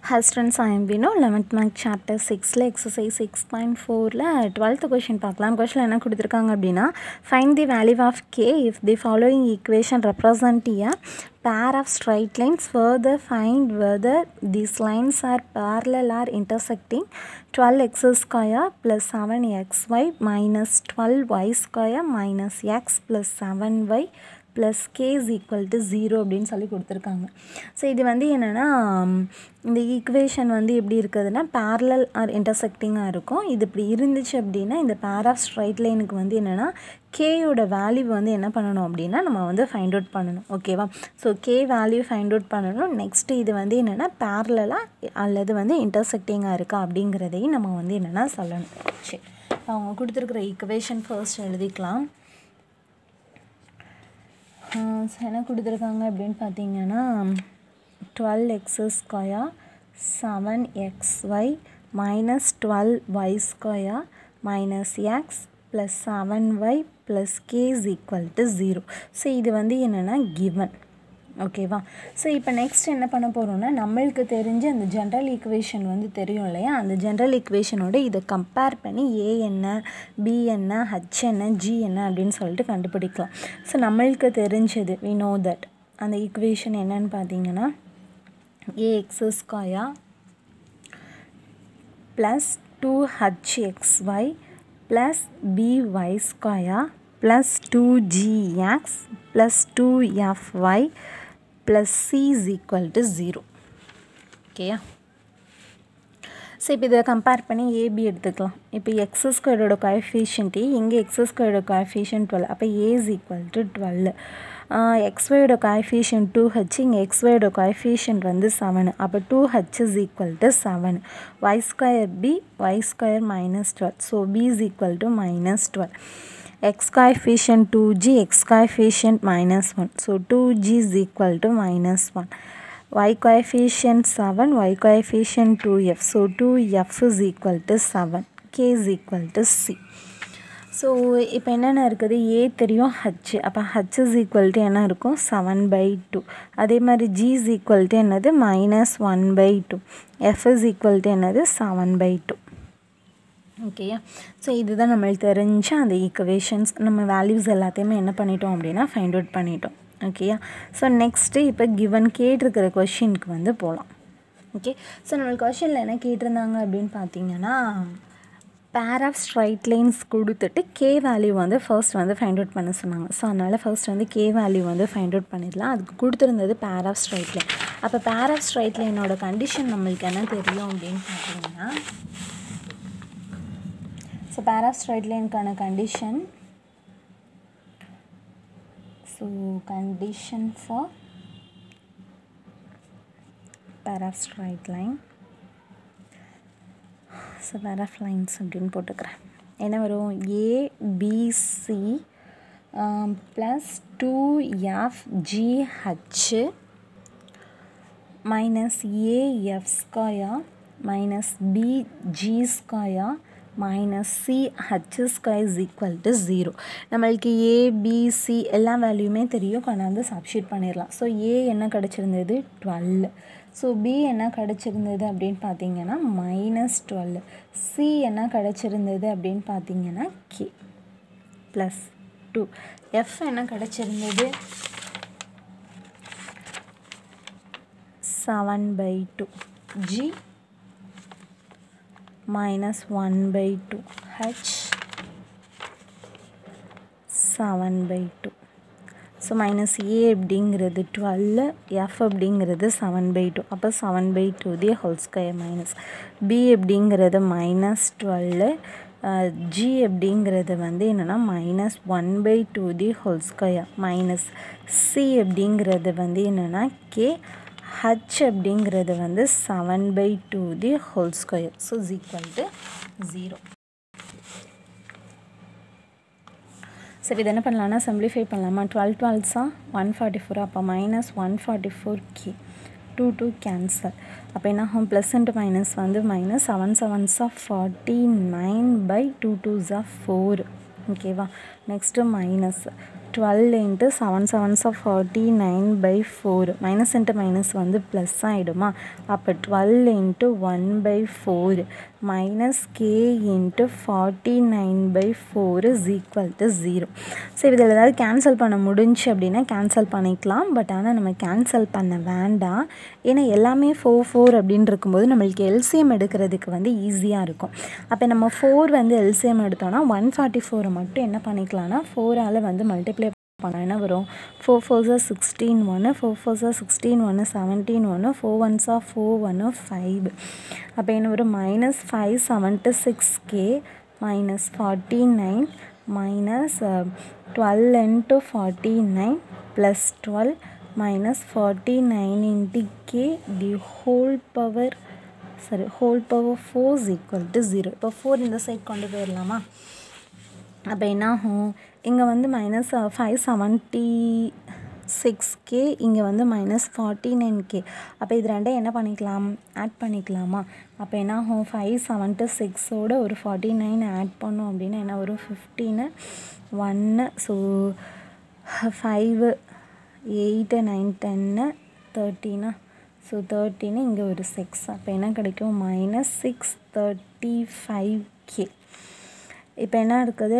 Hi students, I am Vino, 11th Math Chapter 6ல exercise 6.4ல 12th question பார்க்கலாம் கொஷனில் என்ன கொடுத்துருக்காங்க அப்படின்னா find the value of k if the following equation represent a pair of straight lines further find whether these lines are parallel or intersecting 12x square plus 7xy minus 12y square minus x plus 7y plus K is equal to zero அப்படின்னு சொல்லி கொடுத்துருக்காங்க so இது வந்து என்னென்னா இந்த equation வந்து எப்படி இருக்குதுன்னா பேரலல் ஆர் இன்டர்செக்டிங்காக இருக்கும் இது இப்படி இருந்துச்சு அப்படின்னா இந்த பேர் ஆஃப் ஸ்ட்ரைட் லைனுக்கு வந்து என்னென்னா கேயோட வேல்யூ வந்து என்ன பண்ணணும் அப்படின்னா நம்ம வந்து ஃபைண்ட் அவுட் பண்ணணும் ஓகேவா so K value find out பண்ணணும் நெக்ஸ்ட்டு இது வந்து என்னென்னா பேரலாக அல்லது வந்து இன்டர்செக்டிங்காக இருக்கா அப்படிங்கிறதையும் நம்ம வந்து என்னென்னா சொல்லணும் சரி அவங்க கொடுத்துருக்குற ஈக்குவேஷன் ஃபர்ஸ்ட் எழுதிக்கலாம் என்ன கொடுத்துருக்காங்க அப்படின்னு பார்த்தீங்கன்னா twelve X square seven X Y minus twelve Y square minus X plus seven Y plus K is equal to zero so இது வந்து என்னென்னா கிவன் ஓகேவா ஸோ இப்போ நெக்ஸ்ட் என்ன பண்ண போகிறோம்னா நம்மளுக்கு தெரிஞ்ச அந்த ஜென்ரல் ஈக்குவேஷன் வந்து தெரியும் இல்லையா அந்த ஜென்ரல் ஈக்குவேஷனோட இதை கம்பேர் பண்ணி ஏ என்ன பி என்ன ஹச் என்ன ஜி என்ன அப்படின்னு சொல்லிட்டு கண்டுபிடிக்கலாம் ஸோ நம்மளுக்கு தெரிஞ்சது வி நோ தட் அந்த ஈக்குவேஷன் என்னன்னு பார்த்தீங்கன்னா A X square plus two H X Y plus B Y square plus two G X plus two F Y plus C is equal to zero ஓகேயா so இப்போ இதை compare பண்ணி AB எடுத்துக்கலாம் இப்போ X ஸ்கொயரோட coefficient இங்கே X ஸ்கொயரோட coefficient twelve அப்போ A is equal to twelve எக்ஸ்ஒயோட கோஎஃபிஷியன்ட் டூ ஹச் இங்கே எக்ஸ்ஒயோட கோஎஃபிஷியன்ட் வந்து செவன் அப்போ two H is equal to seven Y square B Y square minus twelve so B is equal to minus twelve x coefficient 2g x coefficient minus 1 so 2g is equal to minus 1 y coefficient 7 y coefficient 2f so 2f is equal to 7 k is equal to c so இப்போ என்னென்ன இருக்குது ஏ தெரியும் H அப்போ H is equal to என்ன இருக்கும் seven by two அதே மாதிரி G is equal to என்னது minus one by two F is equal to என்னது செவன் பை டூ ஓகேயா ஸோ இதுதான் நம்மளுக்கு தெரிஞ்ச அந்த ஈக்குவேஷன்ஸ் நம்ம வேல்யூஸ் எல்லாத்தையுமே என்ன பண்ணிட்டோம் அப்படின்னா ஃபைண்ட் அவுட் பண்ணிட்டோம் ஓகேயா ஸோ நெக்ஸ்ட்டு இப்போ கிவன் கேட்டிருக்கிற கொஷினுக்கு வந்து போகலாம் ஓகே ஸோ நம்மளுக்கு கொஷினில் என்ன கேட்டிருந்தாங்க அப்படின்னு பார்த்தீங்கன்னா பேர் ஆஃப் ஸ்ட்ரைட் லைன்ஸ் கொடுத்துட்டு கே வேல்யூ வந்து ஃபர்ஸ்ட் வந்து ஃபைண்ட் அவுட் பண்ண சொன்னாங்க ஸோ அதனால் ஃபர்ஸ்ட் வந்து கே வேல்யூ வந்து ஃபைண்ட் அவுட் பண்ணிடலாம் அதுக்கு கொடுத்துருந்தது பேர் ஆஃப் ஸ்ட்ரைட் லைன் அப்போ பேர் ஆஃப் ஸ்ட்ரைட் லைனோட கண்டிஷன் நம்மளுக்கு என்ன தெரியும் அப்படின்னு பார்த்தீங்கன்னா ஸோ பேர் ஆஃப் ஸ்ட்ரைட் லைனுக்கான condition so condition for pair of straight line so pair of lines அப்படின்னு போட்டுக்கிறேன் என்ன வரும் ABC plus two F GH minus AF square minus BG square minus C H square is equal to zero நம்மளுக்கு A PC எல்லா வேல்யூமே தெரியும் கொண்டாந்து சப்ஷீட் பண்ணிடலாம் so ஏ என்ன கிடச்சிருந்தது டுவெல் ஸோ பி என்ன கிடச்சிருந்தது அப்படின்னு பார்த்தீங்கன்னா மைனஸ் டுவெல் சி என்ன கிடச்சிருந்தது அப்படின்னு பார்த்தீங்கன்னா கே ப்ளஸ் டூ எஃப் என்ன கிடச்சிருந்தது seven by two G minus 1 by 2 h 7 by 2 so minus A அப்படிங்கிறது டுவெல் எஃப் அப்படிங்கிறது செவன் பை டூ அப்போ seven by two the whole square minus B அப்படிங்கிறது minus twelve G அப்படிங்கிறது வந்து என்னென்னா minus one by two the whole square minus C அப்படிங்கிறது வந்து என்னென்னா கே ஹச் அப்படிங்கிறது வந்து seven by two the whole square so is equal to zero சரி இது என்ன பண்ணலாம்னா சிம்பிளிஃபை பண்ணலாமா டுவெல் டுவெல்ஸா ஒன் ஃபார்ட்டி ஃபோர் அப்போ minus one forty four K two two cancel அப்போ என்ன ஆகும் ப்ளஸ் இன்ட்டு மைனஸ் வந்து மைனஸ் செவன் செவன்ஸா ஃபார்ட்டி நைன் பை டூ டூஸா ஃபோர் ஓகேவா next minus twelve into seven sevens of forty nine by four minus into minus வந்து plus ஆகிடுமா அப்போ twelve into one by four minus K into forty nine by four is equal to zero so இதில் ஏதாவது cancel பண்ண முடிஞ்சு அப்படின்னா cancel பண்ணிக்கலாம் but ஆனால் நம்ம கேன்சல் பண்ண வேண்டாம் ஏன்னா எல்லாமே ஃபோர் ஃபோர் அப்படின்னு இருக்கும்போது நம்மளுக்கு எல்சிஎம் எடுக்கிறதுக்கு வந்து ஈஸியாக இருக்கும் அப்போ நம்ம ஃபோர் வந்து எல்சிஎம் எடுத்தோம்னா ஒன் ஃபார்ட்டி ஃபோரை மட்டும் என்ன பண்ணிக்கலாம்னா ஃபோரால் வந்து மல்டிப்ளை பண்ண என்ன வரும் ஃபோர் ஃபோர்ஸா சிக்ஸ்டீன் ஒன்று ஃபோர் ஃபோர்ஸா சிக்ஸ்டீன் ஒன்று செவன்டீன் ஒன்று ஃபோர் ஒன்ஸா ஃபோர் ஒன்று ஃபைவ் அப்போ என்ன வரும் minus five seventy six K minus forty nine minus twelve into forty nine plus twelve minus forty nine into K the whole power சரி whole power four is equal to zero இப்போ four இந்த side கொண்டு போயிடலாமா அப்போ என்ன ஆகும் இங்கே வந்து minus five seventy six K இங்கே வந்து மைனஸ் ஃபார்ட்டி நைன் கே அப்போ இது ரெண்டும் என்ன பண்ணிக்கலாம் ஆட் பண்ணிக்கலாமா அப்போ என்ன ஆகும் ஃபைவ் செவன்ட்டு சிக்ஸோட ஒரு ஃபார்ட்டி நைன் ஆட் பண்ணோம் அப்படின்னா என்ன வரும் ஃபிஃப்டீனு ஒன்று so five eight nine ten தேர்ட்டீனா ஸோ தேர்ட்டின்னு இங்கே ஒரு சிக்ஸ் அப்போ என்ன கிடைக்கும் minus six thirty five K இப்போ என்ன இருக்குது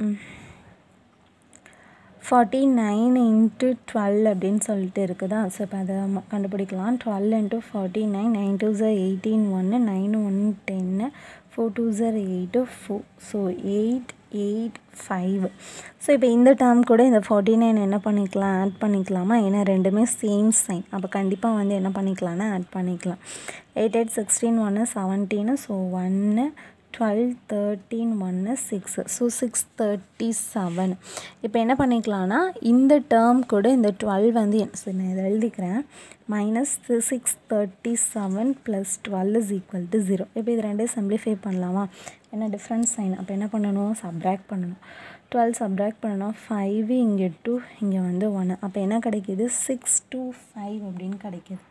ஃபார்ட்டி நைன் இன்ட்டு டுவெல் அப்படின்னு சொல்லிட்டு இருக்குதா ஸோ இப்போ அதை கண்டுபிடிக்கலாம் twelve into forty nine nine two ஜர் எயிட்டீன் ஒன்று nine one ten four two ஜர் eight four so eight eight five so இப்போ இந்த டேர்ம் கூட இந்த ஃபார்ட்டி நைன் என்ன பண்ணிக்கலாம் ஆட் பண்ணிக்கலாமா ஏன்னா ரெண்டுமே சேம் சைன் அப்போ கண்டிப்பாக வந்து என்ன பண்ணிக்கலாம்னா ஆட் பண்ணிக்கலாம் எயிட் எயிட் சிக்ஸ்டீன் ஒன்று செவன்டீனு ஸோ ஒன்று டுவெல் தேர்ட்டீன் ஒன்று six so six thirty seven இப்போ என்ன பண்ணிக்கலாம்னா இந்த டேர்ம் கூட இந்த டுவெல் வந்து சரி நான் இதை எழுதிக்கிறேன் minus six thirty seven plus twelve is equal to zero இப்போ இது ரெண்டையும் சிம்பிளிஃபை பண்ணலாமா என்ன டிஃப்ரெண்ட் சைன் அப்போ என்ன பண்ணணும் சப்ராக்ட் பண்ணணும் டுவெல் சப்ராக்ட் பண்ணணும் ஃபைவ் இங்கே டூ இங்கே வந்து ஒன்று அப்போ என்ன கிடைக்கிது சிக்ஸ் டூ ஃபைவ் அப்படின்னு கிடைக்கிது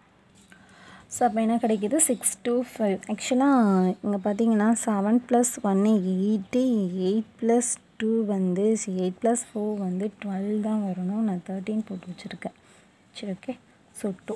ஸோ அப்போ என்ன கிடைக்கிது சிக்ஸ் டூ ஃபைவ் ஆக்சுவலாக இங்கே பார்த்தீங்கன்னா செவன் ப்ளஸ் ஒன்று எயிட்டு எயிட் ப்ளஸ் டூ வந்து எயிட் ப்ளஸ் ஃபோர் வந்து டுவெல் தான் வரணும் நான் தேர்ட்டீன் போட்டு வச்சுருக்கேன் சரி ஓகே ஸோ டூ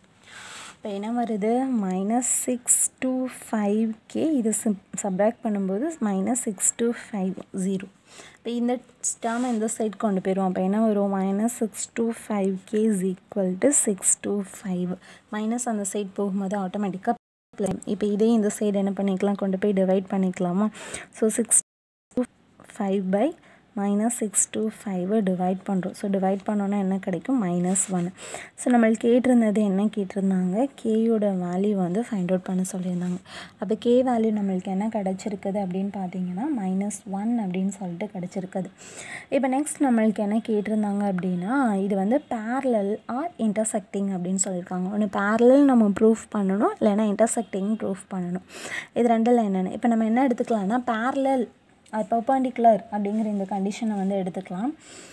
இப்போ என்ன வருது minus six two five K இது சிப் சப்ராக்ட் பண்ணும்போது minus six two five zero இப்போ இந்த டேர்மை இந்த சைட் கொண்டு போயிடுவோம் அப்போ என்ன வரும் minus six two five K is equal to six two five minus அந்த சைட் போகும்போது ஆட்டோமேட்டிக்காக இப்போ இதே இந்த சைடு என்ன பண்ணிக்கலாம் கொண்டு போய் டிவைட் பண்ணிக்கலாமா so six two five by minus six two ஃபைவை டிவைட் பண்ணுறோம் ஸோ டிவைட் பண்ணோன்னா என்ன கிடைக்கும் மைனஸ் ஒன் ஸோ நம்மளுக்கு கேட்டிருந்தது என்ன கேட்டிருந்தாங்க கேயோட வேல்யூ வந்து ஃபைண்ட் அவுட் பண்ண சொல்லியிருந்தாங்க அப்போ கே வேல்யூ நம்மளுக்கு என்ன கிடச்சிருக்குது அப்படின்னு பார்த்தீங்கன்னா மைனஸ் ஒன் அப்படின்னு சொல்லிட்டு கிடச்சிருக்குது இப்போ நெக்ஸ்ட் நம்மளுக்கு என்ன கேட்டிருந்தாங்க அப்படின்னா இது வந்து பேரலல் ஆர் இன்டர்செக்டிங் அப்படின்னு சொல்லியிருக்காங்க ஒன்று பேரலல் நம்ம ப்ரூஃப் பண்ணணும் இல்லைன்னா இன்டர்செக்டிங் ப்ரூஃப் பண்ணணும் இது ரெண்டில் என்னென்னு இப்போ நம்ம என்ன எடுத்துக்கலாம்னா பேரலல் அது பர்பாண்டிகுலர் அப்படிங்கிற இந்த கண்டிஷனை வந்து எடுத்துக்கலாம்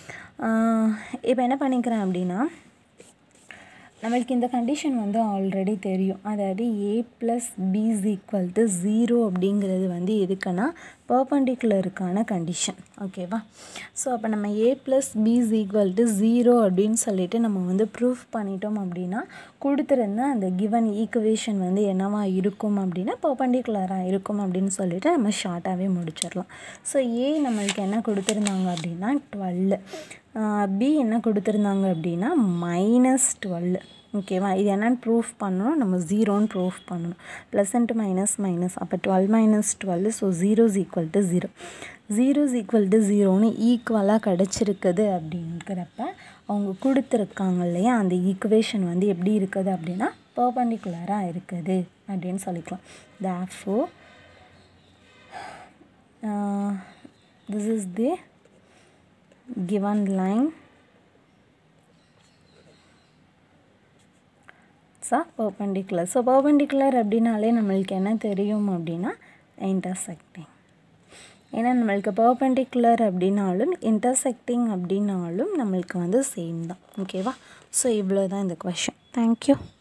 இப்போ என்ன பண்ணிக்கிறேன் அப்படின்னா நம்மளுக்கு இந்த கண்டிஷன் வந்து ஆல்ரெடி தெரியும் அதாவது A plus B's equal to zero அப்படிங்கிறது வந்து எதுக்குன்னா பர்பண்டிகுலருக்கான கண்டிஷன் ஓகேவா ஸோ அப்போ நம்ம A plus B's equal to zero அப்படின்னு சொல்லிட்டு நம்ம வந்து ப்ரூஃப் பண்ணிட்டோம் அப்படின்னா கொடுத்துருந்த அந்த கிவன் ஈக்குவேஷன் வந்து என்னவா இருக்கும் அப்படின்னா பர்பண்டிகுலராக இருக்கும் அப்படின்னு சொல்லிட்டு நம்ம ஷார்ட்டாகவே முடிச்சிடலாம் ஸோ ஏ நம்மளுக்கு என்ன கொடுத்துருந்தாங்க அப்படின்னா டுவெல்லு பி என்ன கொடுத்துருந்தாங்க அப்படின்னா மைனஸ் டுவெல் ஓகேவா இது என்னன்னு ப்ரூஃப் பண்ணணும் நம்ம ஜீரோன்னு ப்ரூஃப் பண்ணணும் ப்ளஸ் இன்ட்டு மைனஸ் மைனஸ் அப்போ twelve minus twelve so zeros equal to zero zeros equal to ஜீரோன்னு ஈக்குவலாக கிடச்சிருக்குது அப்படிங்கிறப்ப அவங்க கொடுத்துருக்காங்க இல்லையா அந்த ஈக்குவேஷன் வந்து எப்படி இருக்குது அப்படின்னா பர்பண்டிகுலராக இருக்குது அப்படின்னு சொல்லிக்கலாம் therefore this is the given line so perpendicular so perpendicular அப்படின்னாலே நம்மளுக்கு என்ன தெரியும் அப்படின்னா இன்டர்செக்டிங் ஏன்னா நம்மளுக்கு பர்பண்டிகுலர் அப்படின்னாலும் இன்டர்செக்டிங் அப்படின்னாலும் நம்மளுக்கு வந்து சேம் தான் ஓகேவா ஸோ இவ்வளோ தான் இந்த கொஷின் தேங்க்யூ